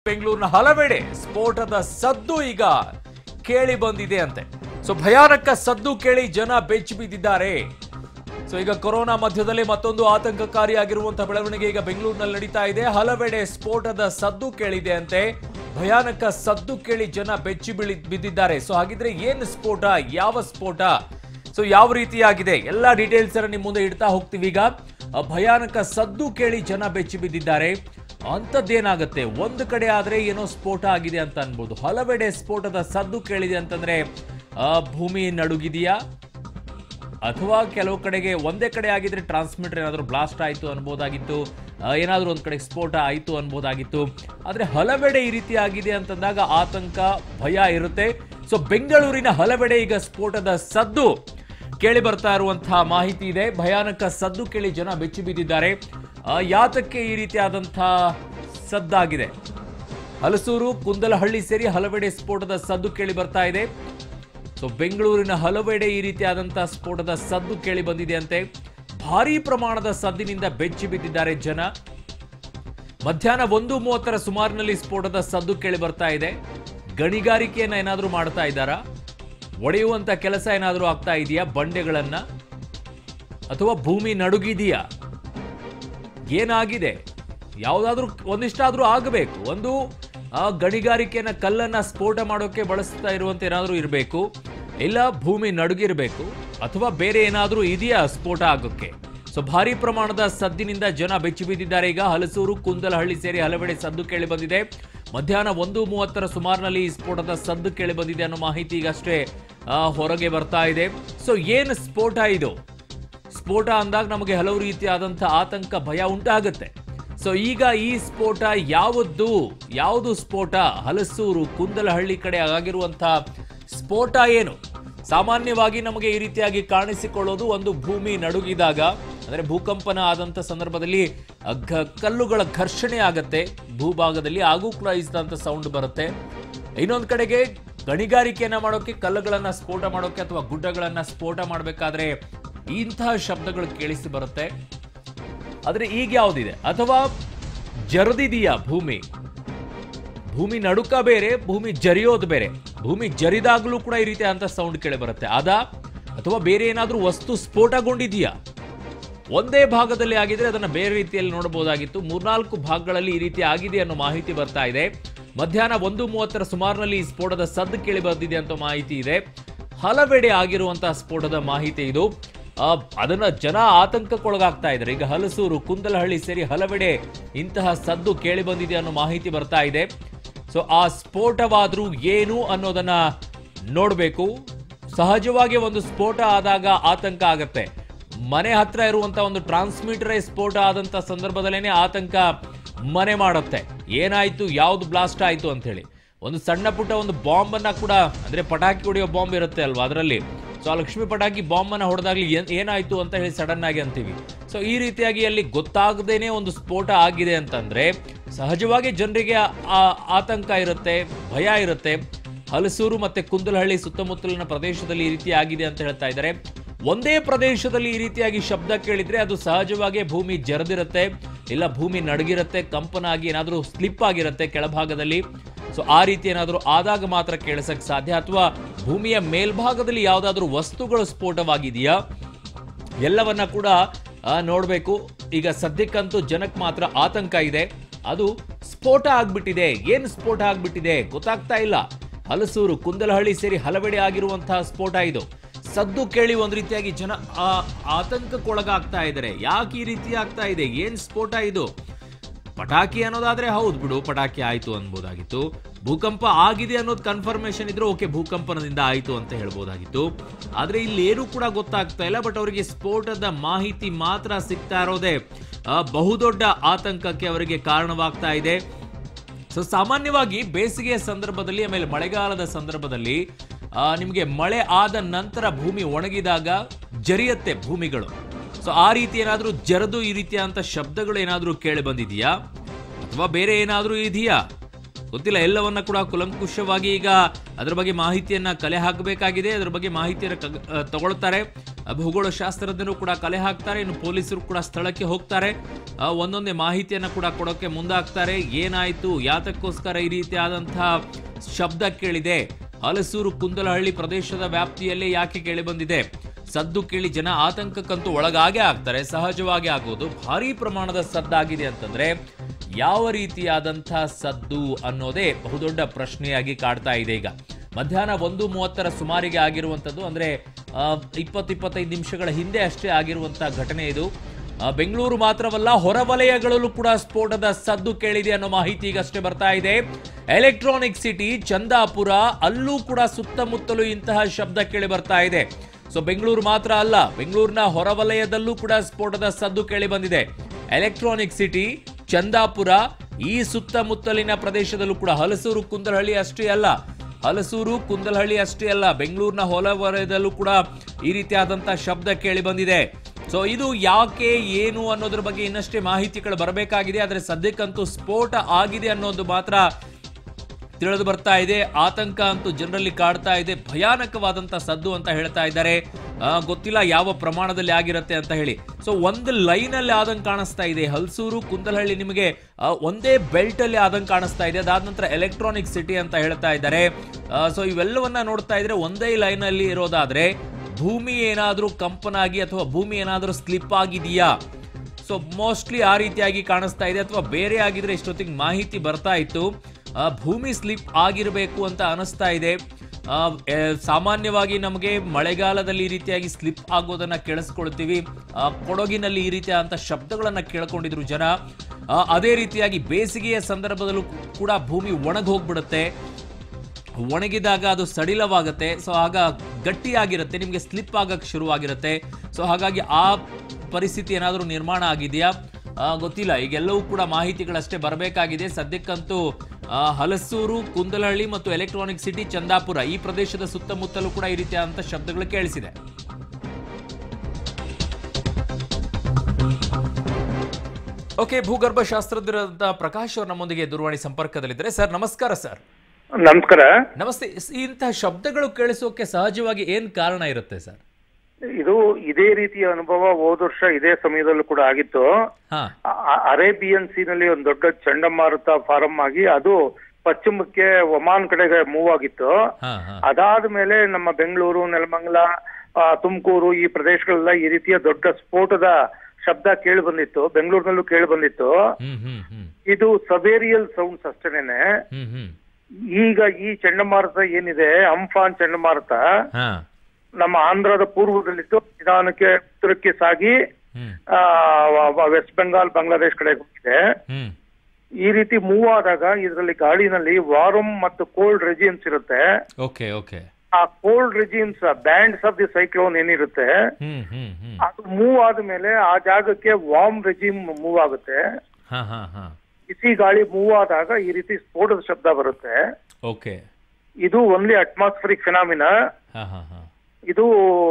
ಬೆಂಗಳೂರಿನ ಹಲವೆಡೆ ಸ್ಫೋಟದ ಸದ್ದು ಈಗ ಕೇಳಿ ಬಂದಿದೆ ಅಂತೆ ಸೊ ಭಯಾನಕ ಸದ್ದು ಕೇಳಿ ಜನ ಬೆಚ್ಚಿ ಬಿದ್ದಿದ್ದಾರೆ ಸೊ ಈಗ ಕೊರೋನಾ ಮಧ್ಯದಲ್ಲಿ ಮತ್ತೊಂದು ಆತಂಕಕಾರಿಯಾಗಿರುವಂತಹ ಬೆಳವಣಿಗೆ ಈಗ ಬೆಂಗಳೂರಿನಲ್ಲಿ ನಡೀತಾ ಇದೆ ಹಲವೆಡೆ ಸ್ಫೋಟದ ಸದ್ದು ಕೇಳಿದೆ ಅಂತೆ ಭಯಾನಕ ಸದ್ದು ಕೇಳಿ ಜನ ಬೆಚ್ಚಿ ಬೀಳಿ ಬಿದ್ದಿದ್ದಾರೆ ಸೊ ಹಾಗಿದ್ರೆ ಏನ್ ಸ್ಫೋಟ ಯಾವ ಸ್ಫೋಟ ಸೊ ಯಾವ ರೀತಿಯಾಗಿದೆ ಎಲ್ಲ ಡೀಟೇಲ್ಸ್ ಅನ್ನ ನಿಮ್ ಮುಂದೆ ಇಡ್ತಾ ಹೋಗ್ತೀವಿ ಈಗ ಆ ಭಯಾನಕ ಸದ್ದು ಕೇಳಿ ಜನ ಬೆಚ್ಚಿ ಬಿದ್ದಿದ್ದಾರೆ ಅಂಥದ್ದೇನಾಗುತ್ತೆ ಒಂದು ಕಡೆ ಆದ್ರೆ ಏನೋ ಸ್ಫೋಟ ಆಗಿದೆ ಅಂತ ಅನ್ಬೋದು ಹಲವೆಡೆ ಸ್ಫೋಟದ ಸದ್ದು ಕೇಳಿದೆ ಅಂತಂದ್ರೆ ಆ, ಭೂಮಿ ನಡುಗಿದೆಯಾ ಅಥವಾ ಕೆಲವು ಕಡೆಗೆ ಒಂದೇ ಕಡೆ ಆಗಿದ್ರೆ ಟ್ರಾನ್ಸ್ಮಿಟರ್ ಏನಾದರೂ ಬ್ಲಾಸ್ಟ್ ಆಯಿತು ಅನ್ಬೋದಾಗಿತ್ತು ಆ, ಏನಾದರೂ ಒಂದು ಕಡೆ ಸ್ಫೋಟ ಆಯಿತು ಅನ್ಬೋದಾಗಿತ್ತು ಆದರೆ ಹಲವೆಡೆ ಈ ರೀತಿ ಆಗಿದೆ ಅಂತಂದಾಗ ಆತಂಕ ಭಯ ಇರುತ್ತೆ ಸೊ ಬೆಂಗಳೂರಿನ ಹಲವೆಡೆ ಈಗ ಸ್ಫೋಟದ ಸದ್ದು ಕೇಳಿ ಬರ್ತಾ ಇರುವಂತಹ ಮಾಹಿತಿ ಇದೆ ಭಯಾನಕ ಸದ್ದು ಕೇಳಿ ಜನ ಬೆಚ್ಚಿ ಬಿದ್ದಿದ್ದಾರೆ ಆ, ಯಾತಕ್ಕೆ ಈ ರೀತಿಯಾದಂತಹ ಸದ್ದಾಗಿದೆ ಹಲಸೂರು ಕುಂದಲಹಳ್ಳಿ ಸೇರಿ ಹಲವೆಡೆ ಸ್ಫೋಟದ ಸದ್ದು ಕೇಳಿ ಬರ್ತಾ ಇದೆ ಸೊ ಬೆಂಗಳೂರಿನ ಹಲವೆಡೆ ಈ ರೀತಿಯಾದಂತಹ ಸ್ಫೋಟದ ಸದ್ದು ಕೇಳಿ ಬಂದಿದೆ ಅಂತೆ ಭಾರೀ ಪ್ರಮಾಣದ ಸದ್ದಿನಿಂದ ಬೆಚ್ಚಿ ಬಿದ್ದಿದ್ದಾರೆ ಜನ ಮಧ್ಯಾಹ್ನ ಒಂದು ಮೂವತ್ತರ ಸುಮಾರಿನಲ್ಲಿ ಸ್ಫೋಟದ ಸದ್ದು ಕೇಳಿ ಬರ್ತಾ ಇದೆ ಗಣಿಗಾರಿಕೆಯನ್ನ ಏನಾದರೂ ಮಾಡ್ತಾ ಇದ್ದಾರಾ ಒಡೆಯುವಂತ ಕೆಲಸ ಏನಾದರೂ ಆಗ್ತಾ ಇದೆಯಾ ಬಂಡೆಗಳನ್ನ ಅಥವಾ ಭೂಮಿ ನಡುಗಿದೆಯಾ ಏನಾಗಿದೆ ಯಾವುದಾದ್ರೂ ಒಂದಿಷ್ಟಾದ್ರೂ ಆಗಬೇಕು ಒಂದು ಆ ಗಣಿಗಾರಿಕೆಯನ್ನ ಕಲ್ಲನ್ನ ಸ್ಫೋಟ ಮಾಡೋಕೆ ಬಳಸ್ತಾ ಇರುವಂತ ಏನಾದ್ರೂ ಇರಬೇಕು ಇಲ್ಲ ಭೂಮಿ ನಡುಗಿರ್ಬೇಕು ಅಥವಾ ಬೇರೆ ಏನಾದ್ರೂ ಇದೆಯಾ ಸ್ಫೋಟ ಆಗೋಕ್ಕೆ ಸೊ ಭಾರಿ ಪ್ರಮಾಣದ ಸದ್ದಿನಿಂದ ಜನ ಬೆಚ್ಚಿ ಬಿದ್ದಿದ್ದಾರೆ ಈಗ ಹಲಸೂರು ಕುಂದಲಹಳ್ಳಿ ಸೇರಿ ಹಲವೆಡೆ ಸದ್ದು ಕೇಳಿ ಬಂದಿದೆ ಮಧ್ಯಾಹ್ನ ಒಂದು ಮೂವತ್ತರ ಸುಮಾರಿನಲ್ಲಿ ಈ ಸ್ಫೋಟದ ಸದ್ದು ಕೇಳಿ ಬಂದಿದೆ ಅನ್ನೋ ಮಾಹಿತಿ ಈಗಷ್ಟೇ ಆ, ಹೊರಗೆ ಬರ್ತಾ ಇದೆ ಸೊ ಏನು ಸ್ಫೋಟ ಇದು ಸ್ಫೋಟ ಅಂದಾಗ ನಮಗೆ ಹಲವು ರೀತಿಯಾದಂಥ ಆತಂಕ ಭಯ ಉಂಟಾಗುತ್ತೆ ಸೊ ಈಗ ಈ ಸ್ಫೋಟ ಯಾವದ್ದು ಯಾವುದು ಸ್ಫೋಟ ಹಲಸೂರು ಕುಂದಲಹಳ್ಳಿ ಕಡೆ ಆಗಿರುವಂಥ ಸ್ಫೋಟ ಏನು ಸಾಮಾನ್ಯವಾಗಿ ನಮಗೆ ಈ ರೀತಿಯಾಗಿ ಕಾಣಿಸಿಕೊಳ್ಳೋದು ಒಂದು ಭೂಮಿ ನಡುಗಿದಾಗ ಅಂದರೆ ಭೂಕಂಪನ ಆದಂಥ ಸಂದರ್ಭದಲ್ಲಿ ಅ, ಘ- ಕಲ್ಲುಗಳ ಘರ್ಷಣೆ ಆಗತ್ತೆ ಭೂಭಾಗದಲ್ಲಿ ಆಗೂ ಕೂಡ ಇಸಿದಂಥ ಸೌಂಡ್ ಬರುತ್ತೆ ಇನ್ನೊಂದು ಕಡೆಗೆ ಗಣಿಗಾರಿಕೆಯನ್ನ ಮಾಡೋಕೆ ಕಲ್ಲುಗಳನ್ನ ಸ್ಫೋಟ ಮಾಡೋಕೆ ಅಥವಾ ಗುಡ್ಡಗಳನ್ನ ಸ್ಫೋಟ ಮಾಡಬೇಕಾದ್ರೆ ಇಂತಹ ಶಬ್ದಗಳು ಕೇಳಿಸಿ ಬರುತ್ತೆ ಆದ್ರೆ ಈಗ ಯಾವ್ದಿದೆ ಅಥವಾ ಜರದಿದೆಯಾ ಭೂಮಿ ಭೂಮಿ ನಡುಕ ಬೇರೆ ಭೂಮಿ ಜರಿಯೋದು ಬೇರೆ ಭೂಮಿ ಜರಿದಾಗಲೂ ಕೂಡ ಈ ರೀತಿ ಅಂತ ಸೌಂಡ್ ಕೇಳಿ ಬರುತ್ತೆ ಅದ ಅಥವಾ ಬೇರೆ ಏನಾದ್ರೂ ವಸ್ತು ಸ್ಫೋಟಗೊಂಡಿದೆಯಾ ಒಂದೇ ಭಾಗದಲ್ಲಿ ಆಗಿದ್ರೆ ಅದನ್ನ ಬೇರೆ ರೀತಿಯಲ್ಲಿ ನೋಡಬಹುದಾಗಿತ್ತು ಮೂರ್ನಾಲ್ಕು ಭಾಗಗಳಲ್ಲಿ ಈ ರೀತಿ ಆಗಿದೆ ಅನ್ನೋ ಮಾಹಿತಿ ಬರ್ತಾ ಇದೆ ಮಧ್ಯಾಹ್ನ ಒಂದು ಮೂವತ್ತರ ಸುಮಾರಿನಲ್ಲಿ ಈ ಸ್ಫೋಟದ ಸದ್ದು ಕೇಳಿ ಬಂದಿದೆ ಅಂತ ಮಾಹಿತಿ ಇದೆ ಹಲವೆಡೆ ಆಗಿರುವಂತಹ ಸ್ಫೋಟದ ಮಾಹಿತಿ ಇದು ಆ, ಅದನ್ನ ಜನ ಆತಂಕಕ್ಕೊಳಗಾಗ್ತಾ ಇದ್ದಾರೆ ಈಗ ಹಲಸೂರು ಕುಂದಲಹಳ್ಳಿ ಸೇರಿ ಹಲವೆಡೆ ಇಂತಹ ಸದ್ದು ಕೇಳಿ ಬಂದಿದೆ ಅನ್ನೋ ಮಾಹಿತಿ ಬರ್ತಾ ಇದೆ ಸೊ ಆ ಸ್ಫೋಟವಾದ್ರೂ ಏನು ಅನ್ನೋದನ್ನ ನೋಡಬೇಕು ಸಹಜವಾಗಿ ಒಂದು ಸ್ಫೋಟ ಆದಾಗ ಆತಂಕ ಆಗತ್ತೆ ಮನೆ ಹತ್ರ ಇರುವಂತ ಒಂದು ಟ್ರಾನ್ಸ್ಮಿಟರೇ ಸ್ಫೋಟ ಆದಂತ ಸಂದರ್ಭದಲ್ಲೇನೆ ಆತಂಕ ಮನೆ ಮಾಡುತ್ತೆ ಏನಾಯ್ತು ಯಾವ್ದು ಬ್ಲಾಸ್ಟ್ ಆಯ್ತು ಅಂತ ಹೇಳಿ ಒಂದು ಸಣ್ಣ ಪುಟ್ಟ ಒಂದು ಬಾಂಬ್ ಅನ್ನ ಕೂಡ ಅಂದ್ರೆ ಪಟಾಕಿ ಹೊಡೆಯೋ ಬಾಂಬ್ ಇರುತ್ತೆ ಅಲ್ವಾ ಅದರಲ್ಲಿ ಸೊ ಆ ಲಕ್ಷ್ಮಿ ಪಟಾಕಿ ಬಾಂಬ್ ಅನ್ನ ಹೊಡೆದಾಗ್ಲಿ ಏನ್- ಏನಾಯ್ತು ಅಂತ ಹೇಳಿ ಸಡನ್ ಆಗಿ ಅಂತೀವಿ ಸೊ ಈ ರೀತಿಯಾಗಿ ಅಲ್ಲಿ ಗೊತ್ತಾಗದೇನೆ ಒಂದು ಸ್ಫೋಟ ಆಗಿದೆ ಅಂತಂದ್ರೆ ಸಹಜವಾಗಿ ಜನರಿಗೆ ಆ- ಆ- ಆತಂಕ ಇರುತ್ತೆ ಭಯ ಇರುತ್ತೆ ಹಲಸೂರು ಮತ್ತೆ ಕುಂದಲಹಳ್ಳಿ ಸುತ್ತಮುತ್ತಲಿನ ಪ್ರದೇಶದಲ್ಲಿ ಈ ರೀತಿ ಆಗಿದೆ ಅಂತ ಹೇಳ್ತಾ ಇದ್ದಾರೆ ಒಂದೇ ಪ್ರದೇಶದಲ್ಲಿ ಈ ರೀತಿಯಾಗಿ ಶಬ್ದ ಕೇಳಿದ್ರೆ ಅದು ಸಹಜವಾಗಿ ಭೂಮಿ ಜರದಿರುತ್ತೆ ಇಲ್ಲ ಭೂಮಿ ನಡಗಿರುತ್ತೆ ಕಂಪನ ಆಗಿ ಏನಾದರೂ ಸ್ಲಿಪ್ ಆಗಿರುತ್ತೆ ಕೆಳಭಾಗದಲ್ಲಿ ಸೊ ಆ ರೀತಿ ಏನಾದರೂ ಆದಾಗ ಮಾತ್ರ ಕೇಳಿಸಕ್ ಸಾಧ್ಯ ಅಥವಾ ಭೂಮಿಯ ಮೇಲ್ಭಾಗದಲ್ಲಿ ಯಾವುದಾದ್ರೂ ವಸ್ತುಗಳು ಸ್ಫೋಟವಾಗಿದೆಯಾ ಎಲ್ಲವನ್ನ ಕೂಡ ಆ, ನೋಡ್ಬೇಕು ಈಗ ಸದ್ಯಕ್ಕಂತೂ ಜನಕ್ಕೆ ಮಾತ್ರ ಆತಂಕ ಇದೆ ಅದು ಸ್ಫೋಟ ಆಗ್ಬಿಟ್ಟಿದೆ ಏನು ಸ್ಫೋಟ ಆಗ್ಬಿಟ್ಟಿದೆ ಗೊತ್ತಾಗ್ತಾ ಇಲ್ಲ ಹಲಸೂರು ಕುಂದಲಹಳ್ಳಿ ಸೇರಿ ಹಲವೆಡೆ ಆಗಿರುವಂತಹ ಸ್ಫೋಟ ಇದು ಸದ್ದು ಕೇಳಿ ಒಂದ್ ರೀತಿಯಾಗಿ ಜನ ಆ, ಆತಂಕಕ್ಕೊಳಗಾಗ್ತಾ ಇದ್ದಾರೆ ಯಾಕೆ ಈ ರೀತಿ ಆಗ್ತಾ ಇದೆ ಏನ್ ಸ್ಫೋಟ ಇದು ಪಟಾಕಿ ಅನ್ನೋದಾದ್ರೆ ಹೌದು ಬಿಡು ಪಟಾಕಿ ಆಯ್ತು ಅನ್ಬೋದಾಗಿತ್ತು ಭೂಕಂಪ ಆಗಿದೆ ಅನ್ನೋದು ಕನ್ಫರ್ಮೇಶನ್ ಇದ್ರೆ ಓಕೆ ಭೂಕಂಪನದಿಂದ ಆಯ್ತು ಅಂತ ಹೇಳ್ಬೋದಾಗಿತ್ತು ಆದ್ರೆ ಇಲ್ಲಿ ಏನೂ ಕೂಡ ಗೊತ್ತಾಗ್ತಾ ಇಲ್ಲ ಬಟ್ ಅವರಿಗೆ ಸ್ಫೋಟದ ಮಾಹಿತಿ ಮಾತ್ರ ಸಿಗ್ತಾ ಇರೋದೇ ಆ, ಬಹುದೊಡ್ಡ ಆತಂಕಕ್ಕೆ ಅವರಿಗೆ ಕಾರಣವಾಗ್ತಾ ಇದೆ ಸೊ ಸಾಮಾನ್ಯವಾಗಿ ಬೇಸಿಗೆಯ ಸಂದರ್ಭದಲ್ಲಿ ಆಮೇಲೆ ಮಳೆಗಾಲದ ಸಂದರ್ಭದಲ್ಲಿ ಆ, ನಿಮಗೆ ಮಳೆ ಆದ ನಂತರ ಭೂಮಿ ಒಣಗಿದಾಗ ಜರಿಯತ್ತೆ ಭೂಮಿಗಳು ಸೊ ಆ ರೀತಿ ಏನಾದರೂ ಜರದು ಈ ರೀತಿಯಾದಂಥ ಶಬ್ದಗಳು ಏನಾದರೂ ಕೇಳಿ ಬಂದಿದೆಯಾ ಅಥವಾ ಬೇರೆ ಏನಾದರೂ ಇದೆಯಾ ಗೊತ್ತಿಲ್ಲ ಎಲ್ಲವನ್ನ ಕೂಡ ಕುಲಂಕುಷವಾಗಿ ಈಗ ಅದರ ಬಗ್ಗೆ ಮಾಹಿತಿಯನ್ನ ಕಲೆ ಹಾಕಬೇಕಾಗಿದೆ ಅದರ ಬಗ್ಗೆ ಮಾಹಿತಿಯನ್ನ ಕಗ್- ಆ, ತಗೊಳ್ತಾರೆ ಭೂಗೋಳ ಶಾಸ್ತ್ರಜ್ಞರು ಕೂಡ ಕಲೆ ಹಾಕ್ತಾರೆ ಇನ್ನು ಪೊಲೀಸರು ಕೂಡ ಸ್ಥಳಕ್ಕೆ ಹೋಗ್ತಾರೆ ಆ, ಒಂದೊಂದೇ ಮಾಹಿತಿಯನ್ನು ಕೂಡ ಕೊಡೋಕೆ ಮುಂದಾಗ್ತಾರೆ ಏನಾಯ್ತು ಯಾತಕ್ಕೋಸ್ಕರ ಈ ರೀತಿಯಾದಂತಹ ಶಬ್ದ ಕೇಳಿದೆ ಹಲಸೂರು ಕುಂದಲಹಳ್ಳಿ ಪ್ರದೇಶದ ವ್ಯಾಪ್ತಿಯಲ್ಲೇ ಯಾಕೆ ಕೇಳಿ ಬಂದಿದೆ ಸದ್ದು ಕೇಳಿ ಜನ ಆತಂಕಕ್ಕಂತೂ ಒಳಗಾಗೇ ಆಗ್ತಾರೆ ಸಹಜವಾಗಿ ಆಗೋದು ಭಾರಿ ಪ್ರಮಾಣದ ಸದ್ದಾಗಿದೆ ಅಂತಂದ್ರೆ ಯಾವ ರೀತಿಯಾದಂತಹ ಸದ್ದು ಅನ್ನೋದೇ ಬಹುದೊಡ್ಡ ಪ್ರಶ್ನೆಯಾಗಿ ಕಾಡ್ತಾ ಇದೆ ಈಗ ಮಧ್ಯಾಹ್ನ ಒಂದು ಮೂವತ್ತರ ಸುಮಾರಿಗೆ ಆಗಿರುವಂಥದ್ದು ಅಂದ್ರೆ ಇಪ್ಪತ್ತು ಇಪ್ಪತ್ತೈದು ನಿಮಿಷಗಳ ಹಿಂದೆ ಅಷ್ಟೇ ಆಗಿರುವಂತಹ ಘಟನೆ ಇದು ಆ, ಬೆಂಗಳೂರು ಮಾತ್ರವಲ್ಲ ಹೊರವಲಯಗಳಲ್ಲೂ ಕೂಡ ಸ್ಫೋಟದ ಸದ್ದು ಕೇಳಿದೆ ಅನ್ನೋ ಮಾಹಿತಿ ಈಗಷ್ಟೇ ಬರ್ತಾ ಇದೆ ಎಲೆಕ್ಟ್ರಾನಿಕ್ ಸಿಟಿ ಚಂದಾಪುರ ಅಲ್ಲೂ ಕೂಡ ಸುತ್ತಮುತ್ತಲೂ ಇಂತಹ ಶಬ್ದ ಕೇಳಿ ಬರ್ತಾ ಇದೆ ಸೊ ಬೆಂಗಳೂರು ಮಾತ್ರ ಅಲ್ಲ ಬೆಂಗಳೂರಿನ ಹೊರವಲಯದಲ್ಲೂ ಕೂಡ ಸ್ಫೋಟದ ಸದ್ದು ಕೇಳಿ ಬಂದಿದೆ ಎಲೆಕ್ಟ್ರಾನಿಕ್ ಸಿಟಿ ಚಂದಾಪುರ ಈ ಸುತ್ತಮುತ್ತಲಿನ ಪ್ರದೇಶದಲ್ಲೂ ಕೂಡ ಹಲಸೂರು ಕುಂದಲಹಳ್ಳಿ ಅಷ್ಟೇ ಅಲ್ಲ ಹಲಸೂರು ಕುಂದಲಹಳ್ಳಿ ಅಷ್ಟೇ ಅಲ್ಲ ಬೆಂಗಳೂರಿನ ಹೊಲವಲಯದಲ್ಲೂ ಕೂಡ ಈ ರೀತಿಯಾದಂತಹ ಶಬ್ದ ಕೇಳಿ ಬಂದಿದೆ ಸೊ ಇದು ಯಾಕೆ ಏನು ಅನ್ನೋದ್ರ ಬಗ್ಗೆ ಇನ್ನಷ್ಟೇ ಮಾಹಿತಿಗಳು ಬರಬೇಕಾಗಿದೆ ಆದರೆ ಸದ್ಯಕ್ಕಂತೂ ಸ್ಫೋಟ ಆಗಿದೆ ಅನ್ನೋದು ಮಾತ್ರ ತಿಳಿದು ಬರ್ತಾ ಇದೆ ಆತಂಕ ಅಂತೂ ಜನರಲ್ಲಿ ಕಾಡ್ತಾ ಇದೆ ಭಯಾನಕವಾದಂತ ಸದ್ದು ಅಂತ ಹೇಳ್ತಾ ಇದ್ದಾರೆ ಆ, ಗೊತ್ತಿಲ್ಲ ಯಾವ ಪ್ರಮಾಣದಲ್ಲಿ ಆಗಿರುತ್ತೆ ಅಂತ ಹೇಳಿ ಸೊ ಒಂದು ಲೈನ್ ಅಲ್ಲಿ ಆದಂಗೆ ಕಾಣಿಸ್ತಾ ಇದೆ ಹಲ್ಸೂರು ಕುಂದಲಹಳ್ಳಿ ನಿಮಗೆ ಆ, ಒಂದೇ ಬೆಲ್ಟ್ ಅಲ್ಲಿ ಆದಂಗೆ ಕಾಣಿಸ್ತಾ ಇದೆ ಅದಾದ ನಂತರ ಎಲೆಕ್ಟ್ರಾನಿಕ್ ಸಿಟಿ ಅಂತ ಹೇಳ್ತಾ ಇದ್ದಾರೆ ಸೊ ಇವೆಲ್ಲವನ್ನ ನೋಡ್ತಾ ಇದ್ರೆ ಒಂದೇ ಲೈನ್ ಅಲ್ಲಿ ಇರೋದಾದ್ರೆ ಭೂಮಿ ಏನಾದ್ರೂ ಕಂಪನಾಗಿ ಅಥವಾ ಭೂಮಿ ಏನಾದ್ರೂ ಸ್ಲಿಪ್ ಆಗಿದೆಯಾ ಸೊ ಮೋಸ್ಟ್ಲಿ ಆ ರೀತಿಯಾಗಿ ಕಾಣಿಸ್ತಾ ಇದೆ ಅಥವಾ ಬೇರೆ ಆಗಿದ್ರೆ ಇಷ್ಟೊತ್ತಿಗೆ ಮಾಹಿತಿ ಬರ್ತಾ ಇತ್ತು ಆ, ಭೂಮಿ ಸ್ಲಿಪ್ ಆಗಿರಬೇಕು ಅಂತ ಅನಿಸ್ತಾ ಇದೆ ಆ, ಎ, ಸಾಮಾನ್ಯವಾಗಿ ನಮಗೆ ಮಳೆಗಾಲದಲ್ಲಿ ಈ ರೀತಿಯಾಗಿ ಸ್ಲಿಪ್ ಆಗೋದನ್ನ ಕೇಳಿಸ್ಕೊಳ್ತೀವಿ ಆ, ಕೊಡಗಿನಲ್ಲಿ ಈ ರೀತಿಯಾದಂಥ ಶಬ್ದಗಳನ್ನ ಕೇಳ್ಕೊಂಡಿದ್ರು ಜನ ಆ, ಅದೇ ರೀತಿಯಾಗಿ ಬೇಸಿಗೆಯ ಸಂದರ್ಭದಲ್ಲೂ ಕೂಡ ಭೂಮಿ ಒಣಗಿ ಹೋಗ್ಬಿಡುತ್ತೆ ಒಣಗಿದಾಗ ಅದು ಸಡಿಲವಾಗುತ್ತೆ ಸೊ ಆಗ ಗಟ್ಟಿಯಾಗಿರುತ್ತೆ ನಿಮಗೆ ಸ್ಲಿಪ್ ಆಗಕ್ಕೆ ಶುರುವಾಗಿರುತ್ತೆ ಸೊ ಹಾಗಾಗಿ ಆ ಪರಿಸ್ಥಿತಿ ಏನಾದರೂ ನಿರ್ಮಾಣ ಆಗಿದೆಯಾ ಆ, ಗೊತ್ತಿಲ್ಲ ಈಗೆಲ್ಲವೂ ಕೂಡ ಮಾಹಿತಿಗಳಷ್ಟೇ ಬರಬೇಕಾಗಿದೆ ಸದ್ಯಕ್ಕಂತೂ ಆ, ಹಲಸೂರು ಕುಂದಲಹಳ್ಳಿ ಮತ್ತು ಎಲೆಕ್ಟ್ರಾನಿಕ್ ಸಿಟಿ ಚಂದಾಪುರ ಈ ಪ್ರದೇಶದ ಸುತ್ತಮುತ್ತಲೂ ಕೂಡ ಈ ರೀತಿಯಾದಂಥ ಶಬ್ದಗಳು ಕೇಳಿಸಿದೆ ಓಕೆ ಭೂಗರ್ಭ ಶಾಸ್ತ್ರಜ್ಞರಾದ ಪ್ರಕಾಶ್ ಅವರು ನಮ್ಮೊಂದಿಗೆ ದೂರವಾಣಿ ಸಂಪರ್ಕದಲ್ಲಿದ್ದಾರೆ ಸರ್ ನಮಸ್ಕಾರ ಸರ್ ನಮಸ್ಕಾರ ನಮಸ್ತೆ ಸ್- ಇಂತಹ ಶಬ್ದಗಳು ಕೇಳಿಸೋಕೆ ಸಹಜವಾಗಿ ಏನ್ ಕಾರಣ ಇರುತ್ತೆ ಸರ್ ಇದು ಇದೇ ರೀತಿಯ ಅನುಭವ ಹೋದ ವರ್ಷ ಇದೇ ಸಮಯದಲ್ಲೂ ಕೂಡ ಆಗಿತ್ತು ಹಾ ಅ- ಅರೇಬಿಯನ್ ಸೀನಲ್ಲಿ ಒಂದು ದೊಡ್ಡ ಚಂಡಮಾರುತ ಫಾರಂ ಆಗಿ ಅದು ಪಶ್ಚಿಮಕ್ಕೆ ಒಮಾನ್ ಕಡೆಗೆ ಮೂವ್ ಆಗಿತ್ತು ಹಾ ಹಾ ಅದಾದ ಮೇಲೆ ನಮ್ಮ ಬೆಂಗಳೂರು ನೆಲಮಂಗಲ ಆ, ತುಮಕೂರು ಈ ಪ್ರದೇಶಗಳೆಲ್ಲ ಈ ರೀತಿಯ ದೊಡ್ಡ ಸ್ಫೋಟದ ಶಬ್ದ ಕೇಳಿ ಬಂದಿತ್ತು ಬೆಂಗಳೂರಿನಲ್ಲೂ ಕೇಳಿ ಬಂದಿತ್ತು ಹ್ಮ್ ಹ್ಮ್ ಹ್ಮ್ ಇದು ಸಬೇರಿಯಲ್ ಸೌಂಡ್ಸ್ ಅಷ್ಟೇನೆ ಹ್ಮ್ ಹ್ಮ್ ಈಗ ಈ ಚಂಡಮಾರುತ ಏನಿದೆ ಅಂಫಾನ್ ಚಂಡಮಾರುತ ಹಾ ನಮ್ಮ ಆಂಧ್ರದ ಪೂರ್ವದಲ್ಲಿದ್ದು ನಿಧಾನಕ್ಕೆ ಉತ್ತರಕ್ಕೆ ಸಾಗಿ ಹ್ಮ್ ಆ, ವ- ವ- ವೆಸ್ಟ್ ಬೆಂಗಾಲ್ ಬಾಂಗ್ಲಾದೇಶ್ ಕಡೆಗೆ ಹೋಗಿದೆ ಹ್ಮ್ ಈ ರೀತಿ ಮೂವ್ ಆದಾಗ ಇದರಲ್ಲಿ ಗಾಳಿನಲ್ಲಿ ವಾರಮ್ ಮತ್ತು ಕೋಲ್ಡ್ ರೆಜಿಮ್ಸ್ ಇರುತ್ತೆ ಓಕೆ ಓಕೆ ಆ cold regimes bands of the cyclone ಏನಿರುತ್ತೆ ಹ್ಮ್ ಹ್ಮ್ ಹ್ಮ್ ಅದು ಮೂವ್ ಆದ್ಮೇಲೆ ಆ ಜಾಗಕ್ಕೆ ವಾರ್ಮ್ ರೆಜಿಮ್ ಮೂವ್ ಆಗುತ್ತೆ ಹಾ ಹಾ ಹಾ ಬಿಸಿ ಗಾಳಿ ಮೂವ್ ಆದಾಗ ಈ ರೀತಿ ಸ್ಫೋಟದ ಶಬ್ದ ಬರುತ್ತೆ ಓಕೆ ಇದು ಓನ್ಲಿ ಅಟ್ಮಾಸ್ಫರಿಕ್ ಫಿನಾಮಿನ ಹಾ ಹಾ ಹಾ ಇದು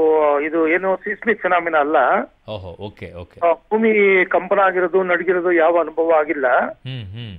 ಇದು ಏನು ಸಿಸ್ಮಿಕ್ ಫಿನಾಮಿನ ಅಲ್ಲ ಓಹೋ ಓಕೆ ಓಕೆ ಆ, ಭೂಮಿ ಕಂಪನ ಆಗಿರೋದು ನಡಗಿರೋದು ಯಾವ ಅನುಭವ ಆಗಿಲ್ಲ ಹ್ಮ್ ಹ್ಮ್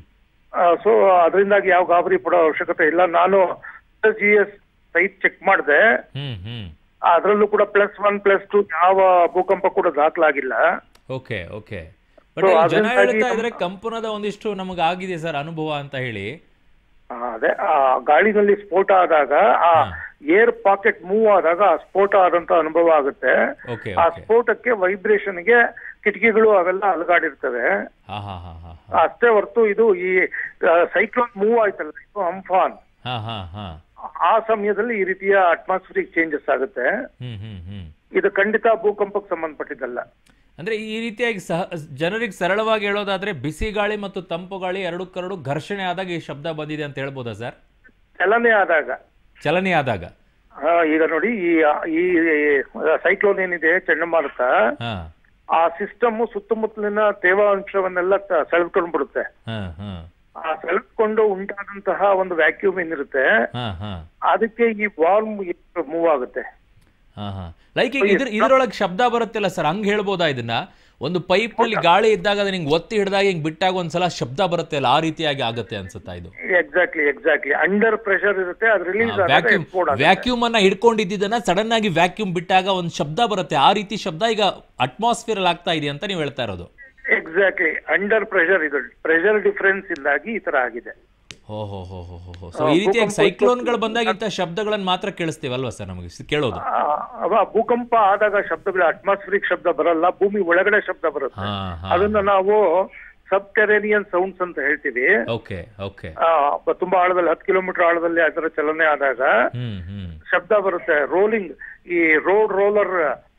ಸೊ ಅದರಿಂದಾಗಿ ಯಾವ ಗಾಬರಿ ಪಡೋ ಅವಶ್ಯಕತೆ ಇಲ್ಲ ನಾನು ಜಿ ಎಸ್ ಸೈಟ್ ಚೆಕ್ ಮಾಡಿದೆ ಹ್ಮ್ ಹ್ಮ್ ಅದರಲ್ಲೂ ಕೂಡ ಪ್ಲಸ್ ಒನ್ ಪ್ಲಸ್ ಟು ಯಾವ ಭೂಕಂಪ ಕೂಡ ದಾಖಲಾಗಿಲ್ಲ ಓಕೆ ಓಕೆ ಬಟ್ So, ಜನ ಅದರಿಂದಾಗಿ ಹೇಳ್ತಾ ನಮ್ಮ- ಇದ್ರೆ ಕಂಪನದ ಒಂದಿಷ್ಟು ನಮಗೆ ಆಗಿದೆ ಸರ್ ಅನುಭವ ಅಂತ ಹೇಳಿ ಆ, ಅದೇ ಆ ಗಾಳಿನಲ್ಲಿ ಸ್ಫೋಟ ಆದಾಗ ಆ ಏರ್ ಪಾಕೆಟ್ ಮೂವ್ ಆದಾಗ ಆ ಸ್ಫೋಟ ಆದಂತ ಅನುಭವ ಆಗುತ್ತೆ ಓಕೆ ಆ ಓಕೆ ಸ್ಫೋಟಕ್ಕೆ ವೈಬ್ರೇಷನ್ಗೆ ಕಿಟಕಿಗಳು ಅವೆಲ್ಲ ಅಲುಗಾಡಿರ್ತವೆ ಹಾ ಹಾ ಹಾ ಹಾ ಅಷ್ಟೇ ಹೊರತು ಇದು ಈ ಸೈಕ್ಲೋನ್ ಮೂವ್ ಆಯ್ತಲ್ಲ ಇದು ಅಂಫಾನ್ ಹಾ ಹಾ ಹಾ ಆ ಸಮಯದಲ್ಲಿ ಈ ರೀತಿಯ ಅಟ್ಮಾಸ್ಫಿರಿಕ್ ಚೇಂಜಸ್ ಆಗುತ್ತೆ ಹ್ಮ್ ಹ್ಮ್ ಹ್ಮ್ ಇದು ಖಂಡಿತ ಭೂಕಂಪಕ್ಕೆ ಸಂಬಂಧಪಟ್ಟಿದ್ದಲ್ಲ ಅಂದ್ರೆ ಈ ರೀತಿಯಾಗಿ ಸಹ ಜನರಿಗೆ ಸರಳವಾಗಿ ಹೇಳೋದಾದ್ರೆ ಬಿಸಿ ಗಾಳಿ ಮತ್ತು ತಂಪು ಗಾಳಿ ಎರಡು ಕರಡು ಘರ್ಷಣೆ ಆದಾಗ ಈ ಶಬ್ದ ಬಂದಿದೆ ಅಂತ ಹೇಳ್ಬೋದಾ ಸರ್ ಚಲನೆ ಆದಾಗ ಚಲನೆ ಆದಾಗ ಆ, ಈಗ ನೋಡಿ ಈ ಈ ಸೈಕ್ಲೋನ್ ಏನಿದೆ ಚಂಡಮಾರುತ ಹಾ ಆ ಸಿಸ್ಟಮ್ ಸುತ್ತಮುತ್ತಲಿನ ತೇವಾಂಶವನ್ನೆಲ್ಲ ತ- ಸೆಳೆದುಕೊಂಡು ಬಿಡುತ್ತೆ ಹಾ ಹಾ ಆ ಸೆಳೆದುಕೊಂಡು ಉಂಟಾದಂತಹ ಒಂದು ವ್ಯಾಕ್ಯೂಮ್ ಏನಿರುತ್ತೆ ಹಾ ಹಾ ಅದಕ್ಕೆ ಈ ವಾರ್ಮ್ ಮೂವ್ ಆಗುತ್ತೆ ಹಾ ಹಾ ಲೈಕ್ ಈಗ ಇದ್ರ ಇದ್ರೊಳಗೆ ಶಬ್ದ ಬರುತ್ತಲ್ಲ ಸರ್ ಹಂಗ್ ಹೇಳ್ಬೋದಾ ಇದನ್ನ ಒಂದು ಪೈಪ್ ನಲ್ಲಿ ಗಾಳಿ ಇದ್ದಾಗ ಅದನ್ನ ಹಿಂಗ್ ಒತ್ತಿ ಹಿಡಿದಾಗ ಹಿಂಗ್ ಬಿಟ್ಟಾಗ ಒಂದ್ಸಲ ಶಬ್ದ ಬರುತ್ತೆ ಅಲ್ಲ ಆ ರೀತಿಯಾಗಿ ಆಗುತ್ತೆ ಅನ್ಸುತ್ತಾ ಇದು ಎಕ್ಸಾಕ್ಟ್ಲಿ ಎಕ್ಸಾಕ್ಟ್ಲಿ ಅಂಡರ್ ಪ್ರೆಷರ್ ಇರುತ್ತೆ ಅದು ರಿಲೀಸ್ ಆದಾಗ ವ್ಯಾಕ್ಯೂಮ್ ಎಕ್ಸ್ಪೋರ್ಟ್ ಆಗುತ್ತೆ ವ್ಯಾಕ್ಯೂಮ್ ಅನ್ನ ಹಿಡ್ಕೊಂಡಿದ್ದನ್ನ ಸಡನ್ ಆಗಿ ವ್ಯಾಕ್ಯೂಮ್ ಬಿಟ್ಟಾಗ ಒಂದು ಶಬ್ದ ಬರುತ್ತೆ ಆ ರೀತಿ ಶಬ್ದ ಈಗ ಅಟ್ಮಾಸ್ಫಿಯರ್ ಅಲ್ಲಿ ಆಗ್ತಾ ಇದೆ ಅಂತ ನೀವು ಹೇಳ್ತಾ ಇರೋದು ಎಕ್ಸಾಕ್ಟ್ಲಿ ಅಂಡರ್ ಪ್ರೆಷರ್ ಇದು ಪ್ರೆಷರ್ ಡಿಫರೆನ್ಸ್ ಇಂದಾಗಿ ಈ ತರ ಆಗಿದೆ ಹೋ ಹೋ ಹೋ ಹೋ ಹೋ ಹೋ ಸೊ ಈ ರೀತಿಯಾಗಿ ಸೈಕ್ಲೋನ್ಗಳು ಬಂದಾಗ ಇಂಥ ಶಬ್ದಗಳನ್ನ ಮಾತ್ರ ಕೇಳಿಸ್ತೀವಲ್ವಾ ಸರ್ ನಮಗೆ ಸ್- ಕೇಳೋದು ಆ, ಅವ ಭೂಕಂಪ ಆದಾಗ ಶಬ್ದಗಳು ಅಟ್ಮಾಸ್ಫಿರಿಕ್ ಶಬ್ದ ಬರಲ್ಲ ಭೂಮಿ ಒಳಗಡೆ ಶಬ್ದ ಬರುತ್ತೆ ಹಾ ಹಾ ಅದನ್ನ ನಾವು ಸಬ್ಟೆರೇನಿಯನ್ ಸೌಂಡ್ಸ್ ಅಂತ ಹೇಳ್ತೀವಿ ಓಕೆ ಓಕೆ ಆ, ಬ- ತುಂಬಾ ಆಳದಲ್ಲಿ ಹತ್ತು ಕಿಲೋಮೀಟರ್ ಆಳದಲ್ಲಿ ಅದರ ಚಲನೆ ಆದಾಗ ಹ್ಮ್ ಹ್ಮ್ ಶಬ್ದ ಬರುತ್ತೆ ರೋಲಿಂಗ್ ಈ ರೋಡ್ ರೋಲರ್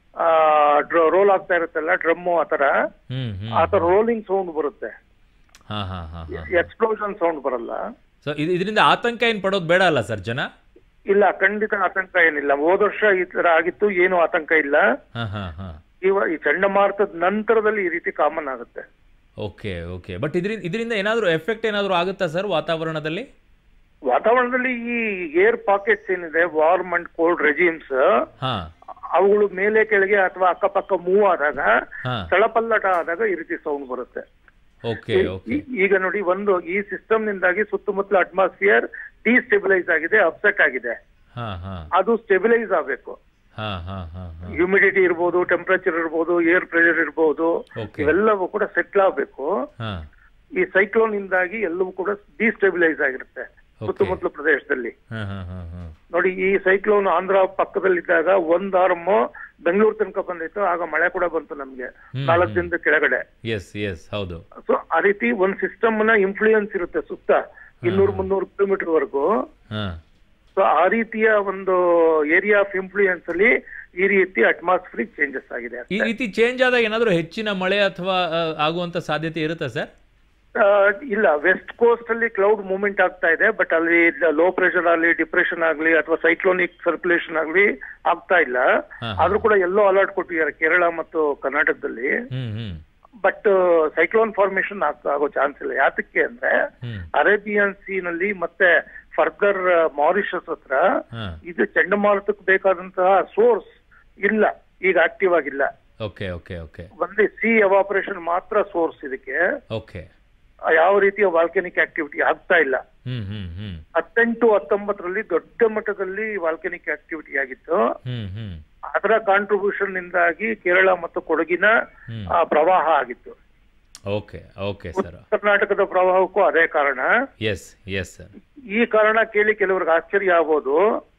ರೋಲ್ ಆಗ್ತಾ ಇರುತ್ತಲ್ಲ ಡ್ರಮ್ಮು ಆತರ ಹ್ಮ್ ಹ್ಮ್ ಆತರ ರೋಲಿಂಗ್ ಸೌಂಡ್ ಬರುತ್ತೆ ಹಾ ಹಾ ಹಾ ಹಾ ಎಕ್ಸ್ಪ್ಲೋಷನ್ ಸೌಂಡ್ ಬರಲ್ಲ ಸೊ ಇದರಿಂದ ಆತಂಕ ಏನ್ ಪಡೋದು ಬೇಡ ಅಲ್ಲ ಸರ್ ಜನ ಇಲ್ಲ ಖಂಡಿತ ಆತಂಕ ಏನಿಲ್ಲ ಹೋದ ವರ್ಷ ಈ ತರ ಆಗಿತ್ತು ಏನು ಆತಂಕ ಇಲ್ಲ ಹಾ ಹಾ ಹಾ ಇವ ಈ ಚಂಡಮಾರುತದ ನಂತರದಲ್ಲಿ ಈ ರೀತಿ ಕಾಮನ್ ಆಗುತ್ತೆ ಓಕೆ ಓಕೆ ಬಟ್ ಇದರಿಂದ ಇದರಿಂದ ಏನಾದರೂ ಎಫೆಕ್ಟ್ ಏನಾದರೂ ಆಗುತ್ತಾ ಸರ್ ವಾತಾವರಣದಲ್ಲಿ ವಾತಾವರಣದಲ್ಲಿ ಈ ಏರ್ ಪಾಕೆಟ್ಸ್ ಏನಿದೆ ವಾರ್ಮ್ ಅಂಡ್ ಕೋಲ್ಡ್ ರೆಜಿಮ್ಸ್ ಹಾ ಅವುಗಳು ಮೇಲೆ ಕೆಳಗೆ ಅಥವಾ ಅಕ್ಕಪಕ್ಕ ಮೂವ್ ಆದಾಗ ಹಾ ಸ್ಥಳಪಲ್ಲಟ ಆದಾಗ ಈ ರೀತಿ ಸೌಂಡ್ ಬರುತ್ತೆ ಓಕೆ ಓಕೆ ಈ- ಈಗ ನೋಡಿ ಒಂದು ಈ ಸಿಸ್ಟಮ್ ನಿಂದಾಗಿ ಸುತ್ತಮುತ್ತಲ ಅಟ್ಮಾಸ್ಫಿಯರ್ ಡಿಸ್ಟೆಬಿಲೈಸ್ ಆಗಿದೆ ಅಪ್ಸೆಟ್ ಆಗಿದೆ ಹಾ ಹಾ ಅದು ಸ್ಟೆಬಿಲೈಸ್ ಆಗಬೇಕು ಹಾ ಹಾ ಹಾ ಹಾ ಹ್ಯೂಮಿಡಿಟಿ ಇರ್ಬೋದು ಟೆಂಪರೇಚರ್ ಇರ್ಬೋದು ಏರ್ ಪ್ರೆಷರ್ ಇರ್ಬೋದು ಓಕೆ ಇವೆಲ್ಲವೂ ಕೂಡ ಸೆಟ್ಲ್ ಆಗಬೇಕು ಹಾ ಈ ಸೈಕ್ಲೋನ್ ಇಂದಾಗಿ ಎಲ್ಲವೂ ಕೂಡ ಡಿಸ್ಟೆಬಿಲೈಸ್ ಆಗಿರುತ್ತೆ ಸುತ್ತಮುತ್ತಲ ಪ್ರದೇಶದಲ್ಲಿ ಹಾ ಹಾ ಹಾ ಹಾ ನೋಡಿ ಈ ಸೈಕ್ಲೋನ್ ಆಂಧ್ರ ಪಕ್ಕದಲ್ಲಿದ್ದಾಗ ಒಂದ್ ಆರಮ್ ಬೆಂಗಳೂರು ತನಕ ಬಂದಿತ್ತು ಆಗ ಮಳೆ ಕೂಡ ಬಂತು ನಮ್ಗೆ ನಾಲ್ಕು ದಿನದ ಕೆಳಗಡೆ ಎಸ್ ಎಸ್ ಹೌದು ಸೊ ಆ ರೀತಿ ಒಂದ್ ಸಿಸ್ಟಮ್ ನ ಇನ್ಫ್ಲೂಯೆನ್ಸ್ ಇರುತ್ತೆ ಸುತ್ತ ಇನ್ನೂರು ಮುನ್ನೂರು ಕಿಲೋಮೀಟರ್ ವರೆಗೂ ಹಾ ಸೊ ಆ ರೀತಿಯ ಒಂದು ಏರಿಯಾ ಆಫ್ ಇನ್ಫ್ಲೂಯೆನ್ಸ್ ಅಲ್ಲಿ ಈ ರೀತಿ ಅಟ್ಮಾಸ್ಫಿರಿಕ್ ಚೇಂಜಸ್ ಆಗಿದೆ ಈ ರೀತಿ ಚೇಂಜ್ ಆದಾಗ ಏನಾದರೂ ಹೆಚ್ಚಿನ ಮಳೆ ಅಥವಾ ಆ, ಆಗುವಂತ ಸಾಧ್ಯತೆ ಇರುತ್ತಾ ಸರ್ ಆ, ಇಲ್ಲ ವೆಸ್ಟ್ ಕೋಸ್ಟ್ ಅಲ್ಲಿ ಕ್ಲೌಡ್ ಮೂವ್ಮೆಂಟ್ ಆಗ್ತಾ ಇದೆ ಬಟ್ ಅಲ್ಲಿ ಲೋ ಪ್ರೆಷರ್ ಆಗಲಿ ಡಿಪ್ರೆಷನ್ ಆಗಲಿ ಅಥವಾ ಸೈಕ್ಲೋನಿಕ್ ಸರ್ಕ್ಯುಲೇಷನ್ ಆಗಲಿ ಆಗ್ತಾ ಇಲ್ಲ ಹಾ, ಆದ್ರೂ ಕೂಡ ಎಲ್ಲೋ ಅಲರ್ಟ್ ಕೊಟ್ಟಿದ್ದಾರೆ ಕೇರಳ ಮತ್ತು ಕರ್ನಾಟಕದಲ್ಲಿ ಹ್ಮ್ ಹ್ಮ್ ಬಟ್ ಸೈಕ್ಲೋನ್ ಫಾರ್ಮೇಶನ್ ಆಗೋ ಚಾನ್ಸ್ ಇಲ್ಲ ಯಾತಕ್ಕೆ ಅಂದ್ರೆ ಹ್ಮ್ ಅರೇಬಿಯನ್ ಸೀ ನಲ್ಲಿ ಮತ್ತೆ ಫರ್ದರ್ ಮಾರಿಷಸ್ ಹತ್ರ ಹಾ ಇದು ಚಂಡಮಾರುತಕ್ಕೆ ಬೇಕಾದಂತಹ ಸೋರ್ಸ್ ಇಲ್ಲ ಈಗ ಆಕ್ಟಿವ್ ಆಗಿಲ್ಲ ಓಕೆ ಓಕೆ ಓಕೆ ಒಂದೇ ಸಿ ಎವಾಪರೇಷನ್ ಮಾತ್ರ ಸೋರ್ಸ್ ಇದಕ್ಕೆ ಓಕೆ ಯಾವ ರೀತಿಯ ವಾಲ್ಕೆನಿಕ್ ಆಕ್ಟಿವಿಟಿ ಆಗ್ತಾ ಇಲ್ಲ ಹ್ಮ್ ಹ್ಮ್ ಹ್ಮ್ ಹತ್ತೆಂಟು ಹತ್ತೊಂಬತ್ತರಲ್ಲಿ ದೊಡ್ಡ ಮಟ್ಟದಲ್ಲಿ ವಾಲ್ಕೆನಿಕ್ ಆಕ್ಟಿವಿಟಿ ಆಗಿತ್ತು ಹ್ಮ್ ಹ್ಮ್ ಅದರ ಕಾಂಟ್ರಿಬ್ಯೂಷನ್ ನಿಂದಾಗಿ ಕೇರಳ ಮತ್ತು ಕೊಡಗಿನ ಹ್ಮ್. ಆ, ಪ್ರವಾಹ ಆಗಿತ್ತು ಓಕೆ ಓಕೆ ಸರ್ ಕರ್ನಾಟಕದ ಪ್ರವಾಹಕ್ಕೂ ಅದೇ ಕಾರಣ ಎಸ್ ಎಸ್ ಸರ್ ಈ ಕಾರಣ ಕೇಳಿ ಕೆಲವ್ರಿಗೆ ಆಶ್ಚರ್ಯ ಆಗ್ಬೋದು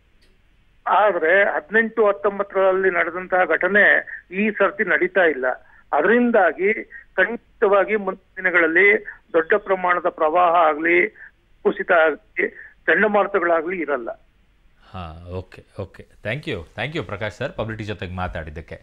ಆದ್ರೆ ಹದಿನೆಂಟು ಹತ್ತೊಂಬತ್ತರಲ್ಲಿ ನಡೆದಂತಹ ಘಟನೆ ಈ ಸರ್ತಿ ನಡೀತಾ ಇಲ್ಲ ಅದರಿಂದಾಗಿ ಖಂಡಿತವಾಗಿ ಮುಂದಿನ ದಿನಗಳಲ್ಲಿ ದೊಡ್ಡ ಪ್ರಮಾಣದ ಪ್ರವಾಹ ಆಗ್ಲಿ ಕುಸಿತ ಆಗ್ಲಿ ಚಂಡಮಾರುತಗಳಾಗ್ಲಿ ಇರಲ್ಲ ಹಾ okay okay thank you thank you Prakash sir ಪಬ್ಲಿಟಿ ಜೊತೆಗೆ ಮಾತಾಡಿದ್ದಕ್ಕೆ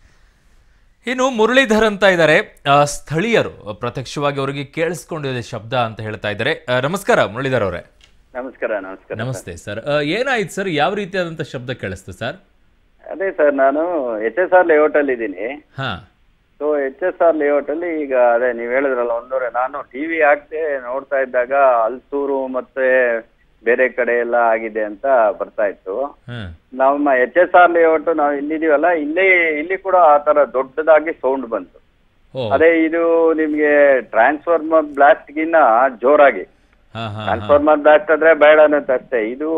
ಇನ್ನು ಮುರಳೀಧರ್ ಅಂತ ಇದ್ದಾರೆ ಆ, ಸ್ಥಳೀಯರು ಪ್ರತ್ಯಕ್ಷವಾಗಿ ಅವರಿಗೆ ಕೇಳಿಸ್ಕೊಂಡಿದೆ ಶಬ್ದ ಅಂತ ಹೇಳ್ತಾ ಇದ್ದಾರೆ ಆ, ನಮಸ್ಕಾರ ಮುರಳೀಧರ್ ಅವರೇ ನಮಸ್ಕಾರ ನಮಸ್ಕಾರ ನಮಸ್ತೆ ಸರ್ ಆ, ಏನಾಯ್ತು ಸರ್ ಯಾವ ರೀತಿಯಾದಂಥ ಶಬ್ದ ಕೇಳಿಸ್ತು ಸರ್ ಅದೇ ಸರ್ ನಾನು ಎಚ್ ಎಸ್ ಆರ್ ಲೇಔಟ್ ಅಲ್ಲಿ ಇದ್ದೀನಿ ಹಾ so H S R layout ಅಲ್ಲಿ ಈಗ ಅದೇ ನೀವು ಹೇಳಿದ್ರಲ್ಲ ಒಂದೂವರೆ ನಾನು ಟಿವಿ ಹಾಕ್ತೆ ನೋಡ್ತಾ ಇದ್ದಾಗ ಹಲ್ಸೂರು ಮತ್ತೆ ಬೇರೆ ಕಡೆ ಎಲ್ಲ ಆಗಿದೆ ಅಂತ ಬರ್ತಾ ಇತ್ತು ಹ್ಮ್ ನಮ್ಮ ಎಚ್ ಎಸ್ ಆರ್ ಲೇಔಟ್ ನಾವು ಇಲ್ಲಿದೀವಲ್ಲ ಇಲ್ಲಿ ಇಲ್ಲಿ ಕೂಡ ಆ ತರ ದೊಡ್ಡದಾಗಿ ಸೌಂಡ್ ಬಂತು ಓ ಅದೇ ಇದು ನಿಮ್ಗೆ ಟ್ರಾನ್ಸ್ಫಾರ್ಮರ್ ಬ್ಲಾಸ್ಟ್ ಗಿನ್ನ ಜೋರಾಗಿ ಹಾ ಹಾ ಹಾ ಟ್ರಾನ್ಸ್ಫಾರ್ಮರ್ ಬ್ಲಾಸ್ಟ್ ಆದ್ರೆ ಬೇಡ ಅನ್ನತ್ತೆ ಅಷ್ಟೇ ಇದು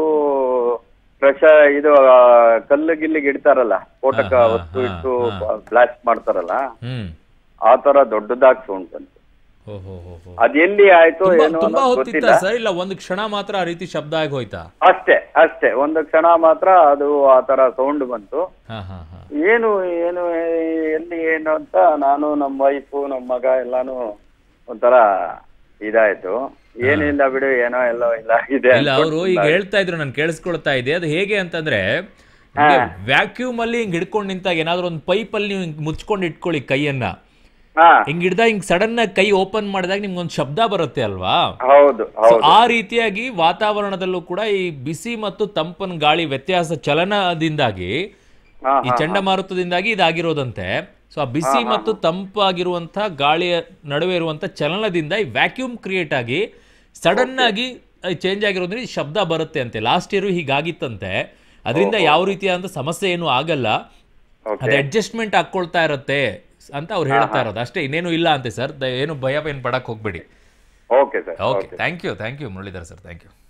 ಫ್ರೆಶ್ ಇದು ಆ, ಕಲ್ಲು ಗಿಲ್ಲಿಗೆ ಇಡ್ತಾರಲ್ಲ ಸ್ಫೋಟಕ ಹಾ, ಹಾ, ವಸ್ತು ಹಾ, ಇಟ್ಟು ಹಾ. ಬ್ಲಾಸ್ಟ್ ಮಾಡ್ತಾರಲ್ಲ ಹ್ಮ್ ಆ ತರ ದೊಡ್ಡದಾಗಿ ಸೌಂಡ್ ಬಂತು ಓ ಹೋ ಹೋ ಹೋ ಅದ್ ಎಲ್ಲಿ ಆಯ್ತು ತುಂಬಾ ಏನೋ ತುಂಬಾ ಅನ್ನೋದು ಹೊತ್ತಿತ್ತ ಗೊತ್ತಿಲ್ಲ ಸರ್ ಇಲ್ಲ ಒಂದು ಕ್ಷಣ ಮಾತ್ರ ಆ ರೀತಿ ಶಬ್ದ ಆಗಿ ಹೋಯ್ತಾ ಅಷ್ಟೇ ಅಷ್ಟೇ ಒಂದು ಕ್ಷಣ ಮಾತ್ರ ಅದು ಆ ತರ ಸೌಂಡ್ ಬಂತು ಹಾ ಹಾ ಹಾ ಏನು ಏನು ಎಲ್ಲಿ ಏನು ಅಂತ ನಾನು ನಮ್ಮ ವೈಫು ನಮ್ಮ ಮಗ ಎಲ್ಲಾನು ಒಂಥರ ಇದಾಯ್ತು ಏನಿಲ್ಲ ಬಿಡು ಏನೋ ಎಲ್ಲೋ ಇಲ್ಲ ಇದೆ ಇಲ್ಲ ಅವರು ಈಗ ಹೇಳ್ತಾ ಇದ್ರು ನಾನು ಕೇಳಿಸ್ಕೊಳ್ತಾ ಇದ್ದೆ ಅದು ಹೇಗೆ ಅಂತಂದ್ರೆ ವ್ಯಾಕ್ಯೂಮ್ ಅಲ್ಲಿ ಹಿಂಗ್ ಹಿಡ್ಕೊಂಡು ನಿಂತಾಗ ಏನಾದ್ರು ಒಂದು ಪೈಪ್ ಅಲ್ಲಿ ನೀವು ಹಿಂಗ್ ಮುಚ್ಕೊಂಡು ಇಟ್ಕೊಳ್ಳಿ ಕೈಯನ್ನ ಹಾ ಹಿಂಗ್ ಹಿಡ್ದಾಗ ಹಿಂಗ್ ಸಡನ್ ಆಗಿ ಕೈ ಓಪನ್ ಮಾಡಿದಾಗ ನಿಮ್ಗೊಂದು ಶಬ್ದ ಬರುತ್ತೆ ಅಲ್ವಾ ಹೌದು So, ಹೌದು ಆ ರೀತಿಯಾಗಿ ವಾತಾವರಣದಲ್ಲೂ ಕೂಡ ಈ ಬಿಸಿ ಮತ್ತು ತಂಪನ ಗಾಳಿ ವ್ಯತ್ಯಾಸ ಚಲನದಿಂದಾಗಿ ಹಾ ಈ ಚಂಡಮಾರುತದಿಂದಾಗಿ ಇದಾಗಿರೋದಂತೆ ಸೊ ಆ ಬಿಸಿ ಮತ್ತು ತಂಪಾಗಿರುವಂತ ಗಾಳಿಯ ನಡುವೆ ಇರುವಂತ ಚಲನದಿಂದ ಈ ವ್ಯಾಕ್ಯೂಮ್ ಕ್ರಿಯೇಟ್ ಆಗಿ ಸಡನ್ ಆಗಿ ಚೇಂಜ್ ಆಗಿರೋದ್ರಿಂದ ಈ ಶಬ್ದ ಬರುತ್ತೆ ಅಂತೆ ಲಾಸ್ಟ್ ಇಯರ್ ಹೀಗಾಗಿತ್ತಂತೆ ಅದರಿಂದ ಯಾವ ರೀತಿಯಾದಂಥ ಸಮಸ್ಯೆ ಏನು ಆಗಲ್ಲ ಓಕೆ ಅದು ಅಡ್ಜಸ್ಟ್ಮೆಂಟ್ ಹಾಕ್ಕೊಳ್ತಾ ಇರುತ್ತೆ ಅಂತ ಅವ್ರು ಹೇಳ್ತಾ ಇರೋದು ಅಷ್ಟೇ ಇನ್ನೇನು ಇಲ್ಲ ಅಂತೆ ಸರ್ ಏನು ಭಯ ಏನು ಪಡಕ್ ಹೋಗ್ಬೇಡಿ okay sir okay thank you thank you Muralidhar sir thank you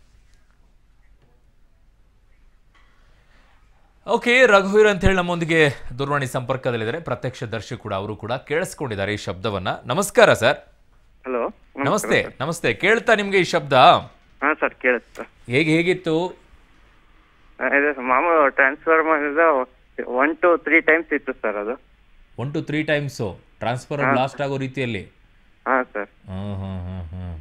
okay ರಘುವೀರ್ ಅಂತ ಹೇಳಿ ನಮ್ಮೊಂದಿಗೆ ದೂರವಾಣಿ ಸಂಪರ್ಕದಲ್ಲಿದ್ದಾರೆ ಪ್ರತ್ಯಕ್ಷ ದರ್ಶಿ ಕೂಡ ಅವರು ಕೂಡ ಕೇಳಿಸ್ಕೊಂಡಿದ್ದಾರೆ ಈ ಶಬ್ದವನ್ನ ನಮಸ್ಕಾರ ಸರ್ ಹಲೋ ನಮಸ್ತೆ ನಮಸ್ತೆ ಕೇಳ್ತಾ ನಿಮ್ಗೆ ಈ ಶಬ್ದ ಹಾ ಸರ್ ಕೇಳುತ್ತೆ ಹೇಗೆ ಹೇಗಿತ್ತು ಇದೆ ಸರ್ ಮಾಮೂಲು ಟ್ರಾನ್ಸ್ಫರ್ ಮಾಡಿದ ಒನ್ ಟು ತ್ರೀ ಟೈಮ್ಸ್ ಇತ್ತು ಸರ್ ಅದು one two three times transfer blast ಆಗೋ ರೀತಿಯಲ್ಲಿ ಹಾ ಸರ್ ಹ್ಮ್ ಹ್ಮ್ ಹ್ಮ್ ಹ್ಮ್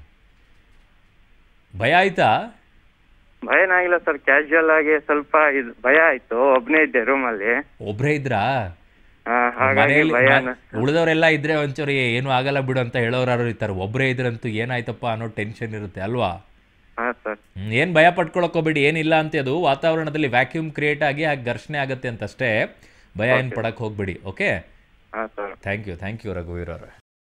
ಭಯ ಆಯ್ತಾ ಭಯ ಏನಾಗಿಲ್ಲ ಸರ್ ಕ್ಯಾಶುಯಲ್ ಆಗಿ ಸ್ವಲ್ಪ ಇದು ಭಯ ಆಯ್ತು ಒಬ್ನೇ ಇದ್ದೆ ರೂಮಲ್ಲಿ ಒಬ್ರೇ ಇದ್ರಾ ಹಾಗಾಗಿ ಮನೆಯಲ್ಲಿ ಭಯ ಮ- ಉಳಿದವರೆಲ್ಲ ಇದ್ರೆ ಒಂಚೂರು ಏ- ಏನು ಆಗಲ್ಲ ಬಿಡು ಅಂತ ಹೇಳೋರು ಯಾರು ಇರ್ತಾರೆ ಒಬ್ಬರೇ ಇದ್ರಂತೂ ಏನಾಯ್ತಪ್ಪ ಅನ್ನೋ ಟೆನ್ಷನ್ ಇರುತ್ತೆ ಅಲ್ವಾ ಹಾ ಸರ್ ಹ್ಮ್, ಏನ್ ಭಯ ಪಟ್ಕೊಳಕ್ ಹೋಗ್ಬೇಡಿ ಏನಿಲ್ಲ ಅಂತ ಅದು ವಾತಾವರಣದಲ್ಲಿ ವ್ಯಾಕ್ಯೂಮ್ ಕ್ರಿಯೇಟ್ ಆಗಿ ಹಾಗೆ ಘರ್ಷಣೆ ಆಗುತ್ತೆ ಅಂತಷ್ಟೇ ಭಯ ಏನು ಪಡಕ್ ಹೋಗ್ಬೇಡಿ ಓಕೆ ಹಾ sir thank you thank you ರಘುವೀರ್ ಅವರೇ